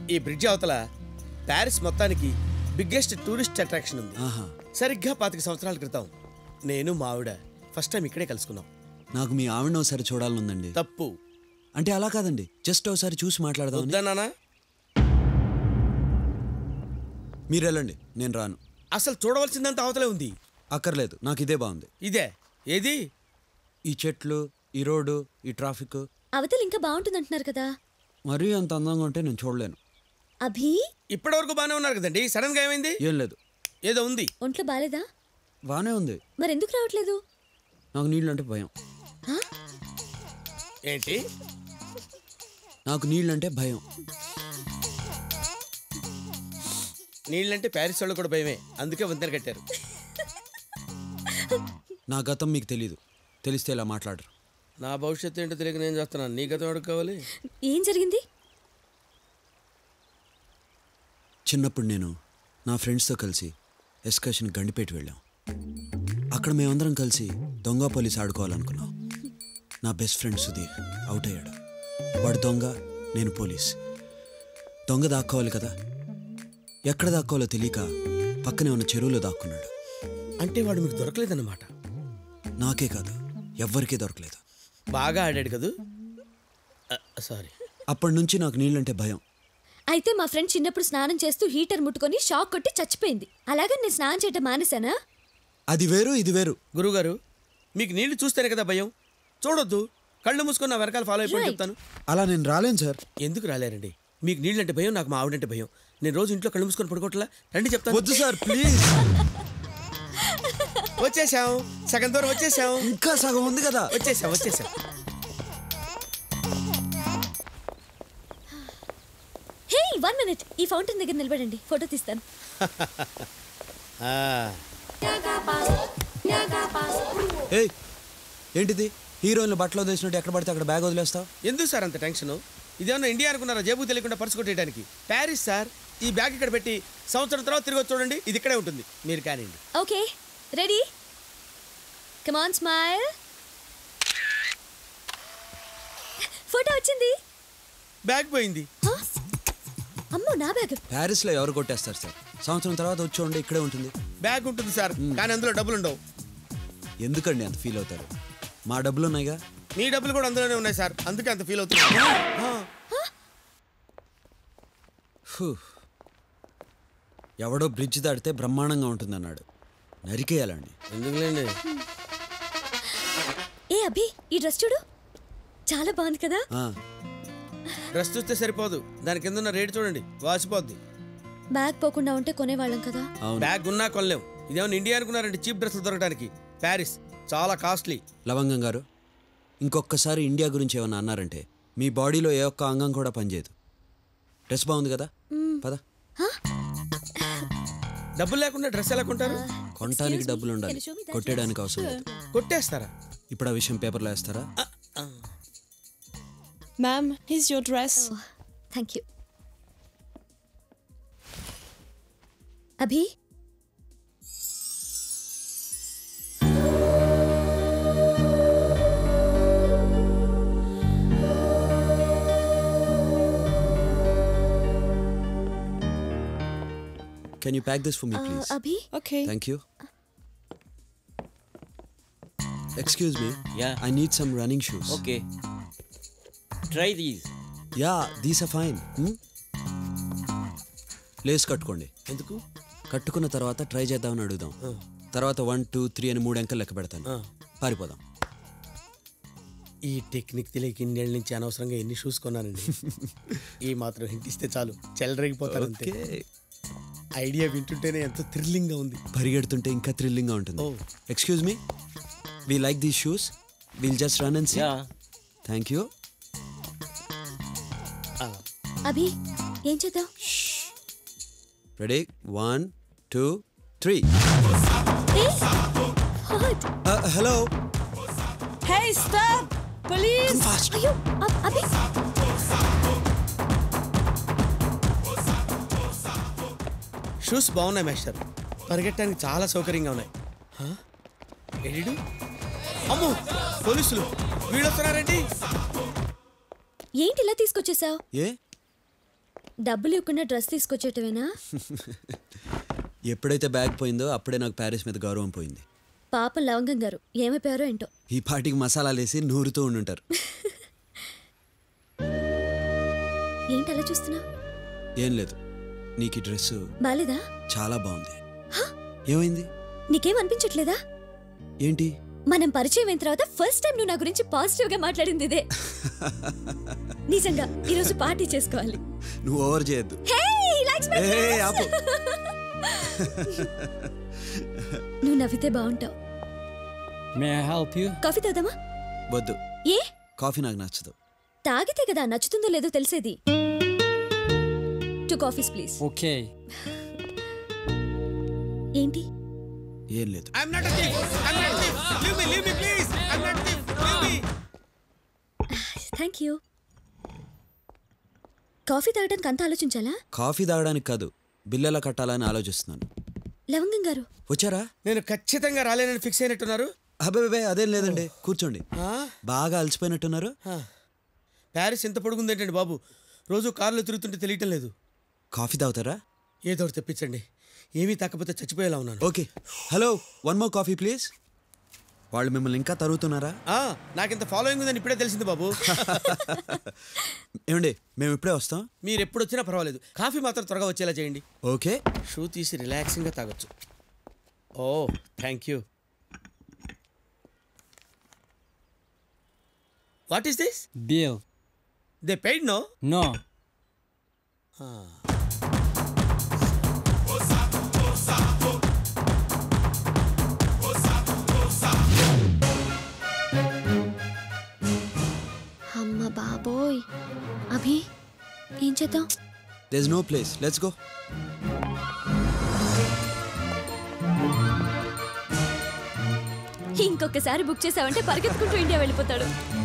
ఈ బ్రిడ్జ్ అవతల ప్యారిస్ మొత్తానికి బిగ్గెస్ట్ టూరిస్ట్ అట్రాక్షన్ ఉంది ఆహా సరిగ్గా పాతిక సంవత్సరాల క్రితం నేను మా ఆవిడ ఫస్ట్ టైం ఇక్కడే కలుసుకున్నాం నాకు మీ ఆవిడని ఒకసారి చూడాలనుందండి తప్పు అంటే అలా కాదండి జస్ట్ ఒకసారి చూసి మాట్లాడదాం వద్దన్నానా మీరు వెళ్ళండి నేను రాను అసలు చూడవలసిందంత అవతలే ఉంది అక్కర్లేదు నాకు ఇదే బాగుంది ఇదే ఏది ఈ చెట్లు ఈ రోడ్డు ఈ ట్రాఫిక్ అవతల ఇంకా బాగుంటుంది అంటున్నారు కదా మరీ అంత అందంగా ఉంటే నేను చూడలేను అభి ఇప్పటి వరకు బాగానే ఉన్నారు కదండి సడన్ గా ఏమైంది ఏం లేదు ఏదో ఉంది ఒంట్లో బాలేదా బాగానే ఉంది మరెందుకు రావట్లేదు నాకు నీళ్ళు అంటే భయం ఏంటి నాకు నీళ్ళు అంటే భయం నీళ్ళంటే ప్యారిస్ వాళ్ళు కూడా భయమే అందుకే వంతెన కట్టారు నా గతం మీకు తెలీదు తెలిస్తే ఇలా మాట్లాడరు నా భవిష్యత్తు ఏంటో తెలియక నేను చేస్తున్నాను నీ గతం ఎవరికి కావాలి ఏం జరిగింది చిన్నప్పుడు నేను నా ఫ్రెండ్స్తో కలిసి ఎస్కర్షన్ గండిపేట వెళ్ళాం అక్కడ మేమందరం కలిసి దొంగ పోలీస్ ఆడుకోవాలనుకున్నాం నా బెస్ట్ ఫ్రెండ్ సుధీర్ అవుట్ అయ్యాడు వాడు దొంగ నేను పోలీస్ దొంగ దాక్కోవాలి కదా ఎక్కడ దాక్కోవాలో తెలియక పక్కనే ఉన్న చెరువులో దాక్కున్నాడు అంటే వాడు మీకు దొరకలేదన్నమాట నాకే కాదు ఎవ్వరికీ దొరకలేదు బాగా ఆడాడు కదూ సారీ అప్పటి నుంచి నాకు నీళ్ళంటే భయం అయితే మా ఫ్రెండ్ చిన్నప్పుడు స్నానం చేస్తూ హీటర్ ముట్టుకొని షాక్ కొట్టి చచ్చిపోయింది అలాగే నేను స్నానం చేయటం మానేశానా అది వేరు ఇది వేరు గురుగారు మీకు నీళ్లు చూస్తేనే కదా భయం చూడొద్దు కళ్ళు మూసుకొని నా వెనకాల ఫాలో అయిపోయి Right. చెప్తాను అలా నేను రాలేను సార్ ఎందుకు రాలేరండి మీకు నీళ్ళంటే భయం నాకు మా ఆవిడంటే భయం నేను రోజు ఇంట్లో కళ్ళు మూసుకొని పడుకోవట్లా రండి చెప్తాను వద్దు సార్ ప్లీజ్ వచ్చేసాం సగం దూరం వచ్చేసాం ఇంకా సగం ఉంది కదా వచ్చేసాం వచ్చేసాం హే వన్ మినిట్ ఈ ఫౌంటైన్ దగ్గర నిలబడండి ఫోటో తీస్తాను ఆ, ఏయ్ ఏంటిది హీరోయిన్లు బట్టలు వదిలేసినట్టు ఎక్కడ పడితే అక్కడ బ్యాగ్ వదిలేస్తావు ఎందుకు సార్ అంత టెన్షన్ ఇదేమన్నా ఇండియా అనుకున్నారా జేబు తెలియకుండా పర్సు కొట్టేయడానికి ప్యారిస్ సార్ ఈ బ్యాగ్ ఇక్కడ పెట్టి సంవత్సరం తర్వాత తిరిగి వచ్చి చూడండి ఇది ఇక్కడే ఉంటుంది మీరు కానివ్వండి okay ready come on smile photo వచ్చింది బ్యాగ్ పోయింది హ? అమ్మో నా బ్యాగ్ ప్యారిస్లో ఎవరు కొట్టేస్తారు సార్ సంవత్సరం తర్వాత వచ్చి ఉండే ఇక్కడే ఉంటుంది బ్యాగ్ ఉంటుంది సార్ కానీ అందులో డబ్బులు ఉండవు ఎందుకండి అంత ఫీల్ అవుతారు మా డబ్బులు ఉన్నాయిగా మీ డబ్బులు కూడా అందులోనే ఉన్నాయి సార్ అందుకే అంత ఫీల్ అవుతుంది ఆ, ఫు. ఎవడో బ్రిడ్జ్ దాటితే బ్రహ్మాండంగా ఉంటుందన్నాడు నరికేయాలండి ఎందుకులేండి ఏ అభి ఈ డ్రెస్ చూడు చాలా బాగుంది కదా ఆ, డ్రెస్ చూస్తే సరిపోదు దాని కింద ఉన్న రేటు చూడండి వాసిపోద్ది బ్యాగ్ పోకుండా ఉంటే కొనేవాళ్ళం కదా అవును బ్యాగ్ ఉన్నా కొనలేం ఇదేమన్నా ఇండియా అనుకున్నారండి చీప్ డ్రెస్సులు దొరకడానికి ప్యారిస్ చాలా కాస్ట్లీ లవంగం గారు ఇంకొకసారి ఇండియా గురించి ఏమన్నా అన్నారంటే మీ బాడీలో ఏ ఒక్క అంగం కూడా పనిచేయదు డ్రెస్ బాగుంది కదా పద డబ్బులు లేకుండా డ్రెస్ ఎలా కొంటారు కొనటానికి డబ్బులు ఉండాలి కొట్టేయడానికి అవసరం లేదు కొట్టేస్తారా ఇప్పుడు ఆ విషయం పేపర్లో వేస్తారా Ma'am, here's your dress. Thank you Abhi can you pack this for me ah, please Abhi Okay. Thank you excuse me Yeah. I need some running shoes Okay. Try these. Yeah these are fine laces కట్టుకోండి ఎందుకు కట్టుకున్న తర్వాత try చేద్దామని అడుగుదాం తర్వాత one two three అని మూడు అంకెలు లెక్క పెడతాను ఆ. పారిపోదాం ఈ టెక్నిక్ తెలియక ఇన్నేళ్ళ నుంచి అనవసరంగా ఎన్ని షూస్ కొన్నానండి ఈ మాత్రం హింట్ ఇస్తే చాలు చెలరేగిపోతారు అంతే ఓకే ఐడియా వింటుంటేనే ఎంతో థ్రిల్లింగ్ గా ఉంది పరిగెడుతుంటే ఇంకా థ్రిల్లింగ్గా ఉంటుంది Oh. Excuse me we like these shoes we'll just run and see Yeah. Thank you Abhi ఏం చేద్దాం ready one two three hello Hey, stop! Police! Fast అయ్యో అ- అభి షూస్ బాగున్నాయి మాస్టర్ పరిగెట్టడానికి చాలా సౌకర్యంగా ఉన్నాయి హా? ఎడిడు అమ్మో పోలీసులు వీళ్ళు వస్తున్నారండి ఏంటి ఇలా తీసుకొచ్చేసావు ఏ డబ్బులు ఇవ్వకుండా డ్రెస్ తీసుకొచ్చేటవేనా ఎప్పుడైతే బ్యాగ్ పోయిందో అప్పుడే నాకు ప్యారిస్ మీద గౌరవం పోయింది పాప లవంగం గారు ఏమైపోయారో ఏంటో ఈ పాటికి మసాలాలు వేసి నూరుతూ ఉండుంటారు ఏంటి అలా చూస్తున్నావు ఏం లేదు నీకు ఈ డ్రెస్ బాలేదా చాలా బాగుంది ఏమైంది నీకేం అనిపించట్లేదా ఏంటి మనం పరిచయం అయిన తర్వాత ఫస్ట్ టైం నువ్వు నా గురించి పాజిటివ్ గా మాట్లాడింది ఇదే నిజంగా ఈరోజు పార్టీ చేసుకోవాలి నువ్వు ఓవర్ చేయొద్దు Hey, he likes my A dress. ఆపు నువ్వు నవ్వితే బాగుంటావు May I help you? Coffee తాగుదామా వద్దు ఏ కాఫీ నాకు నచ్చదు తాగితే కదా నచ్చుతుందో లేదో తెలిసేది టూ కాఫీస్ ప్లీజ్ Okay. ఏంటి ఏం లేదు I'm not thief I'm not thief leave me leave me please I'm not thief leave me thank you coffee తాగడానికి అంత ఆలోచించాలా కాఫీ తాగడానికి కాదు బిల్లు ఎలా కట్టాలని ఆలోచిస్తున్నాను లవంగం గారు వచ్చారా నేను ఖచ్చితంగా రాలేనని ఫిక్స్ అయినట్టున్నారు అబ్బాయి అదేం లేదండి కూర్చోండి ఆ? బాగా అలసిపోయినట్టున్నారు ఆ. ప్యారిస్ ఎంత పొడుగుందేంటండి బాబు రోజు కారులో తిరుగుతుంటే తెలియటం లేదు కాఫీ తాగుతారా ఏదో ఒకటి తెప్పించండి ఏమీ తాకపోతే చచ్చిపోయేలా ఉన్నాను okay hello one more coffee please వాళ్ళు మిమ్మల్ని ఇంకా తరుగుతున్నారా ఆ, నాకింత ఫాలోయింగ్ ఉందని ఇప్పుడే తెలిసింది బాబు ఏమండి మేము ఇప్పుడే వస్తాం మీరు ఎప్పుడు వచ్చినా పర్వాలేదు కాఫీ మాత్రం త్వరగా వచ్చేలా చేయండి ఓకే షూ తీసి రిలాక్సింగ్గా తాగొచ్చు oh thank you what is this Bill. They paid no No. అమ్మ బాబోయ్ అభి ఏం చేద్దాం there's no place let's go ఇంకొకసారి బుక్ చేసావంటే పరిగెత్తుకుంటూ ఇండియా వెళ్ళిపోతాడు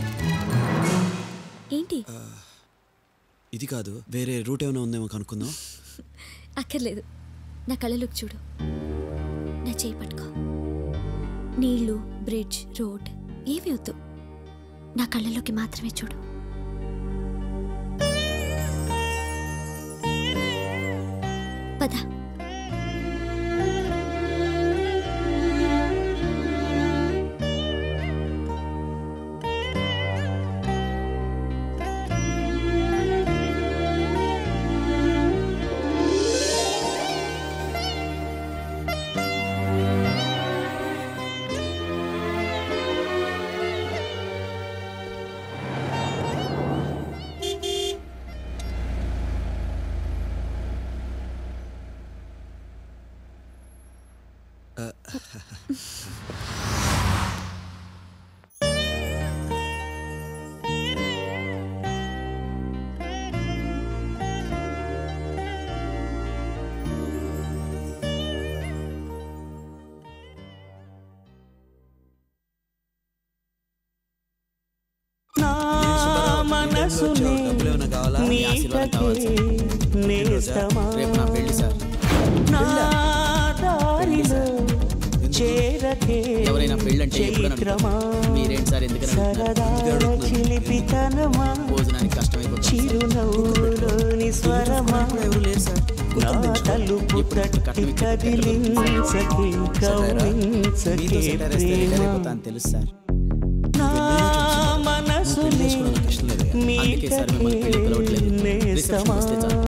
ఏంటి ఇది కాదు వేరే రూట్ ఏమైనా ఉందేమో కనుక్కుందాం అక్కర్లేదు నా కళ్ళలోకి చూడు నా చేయి పట్టుకో నీళ్లు బ్రిడ్జ్ రోడ్ ఏమి వద్దు నా కళ్ళలోకి మాత్రమే చూడు పద డబ్బులు ఏమైనా కావాలా రేపు నా పెళ్లి సార్ ఎవరైనా పెళ్ళంటే ఎప్పుడని అడుగుతారు. మీరేంటి సార్ ఎందుకని అడుగుతున్నారు? భోజనానికి కష్టమైపోతుంది చిరునవ్వులోని స్వరమా ఎవరు లేరు సార్ తలుపు తట్టి కదిలించకే కవ్వించకే మీతో సెటర్ వేస్తే రిటైర్ ప్రేమ అయిపోతాను తెలుసు సార్ నా మనసుని పెళ్ళేసుకోవడం నాకు ఇష్టం లేదు అందుకే సార్ మిమ్మల్ని పెళ్లి పిలవట్లేదు రిసెప్షన్ వస్తే చాలు